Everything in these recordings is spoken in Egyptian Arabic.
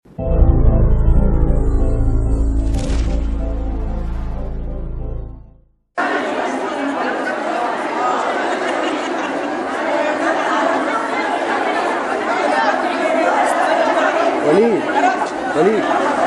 وليد وليد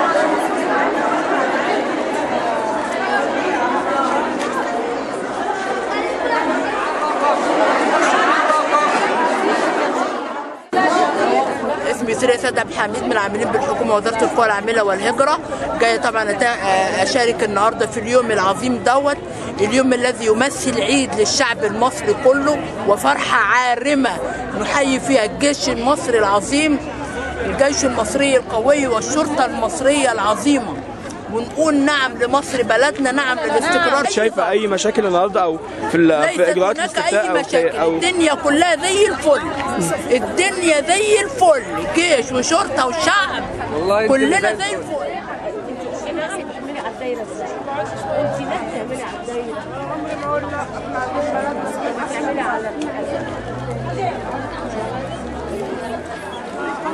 اسمي سوريا سيد عبد الحميد من العاملين بالحكومه وزاره القوى العامله والهجره جايه طبعا أتا- اشارك النهارده في اليوم العظيم دوت اليوم الذي يمثل عيد للشعب المصري كله وفرحه عارمه نحيي فيها الجيش المصري العظيم الجيش المصري القوي والشرطه المصريه العظيمه ونقول نعم لمصر بلدنا نعم للاستقرار شايفه اي مشاكل النهارده او في ال- ليست في اجراءات هناك الاستفتاء اي او في مشاكل او الدنيا كلها زي الفل الدنيا زي الفل جيش وشرطه وشعب والله كلنا يمكن زي الفل انت ناس بتعملي على الدايره ازاي؟ انت ناس بتعملي على الدايره عمري ما قلنا بتعملي على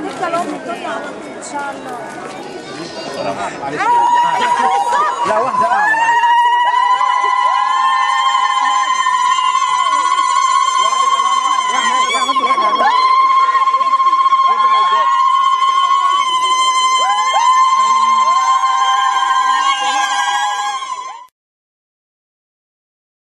لا واحدة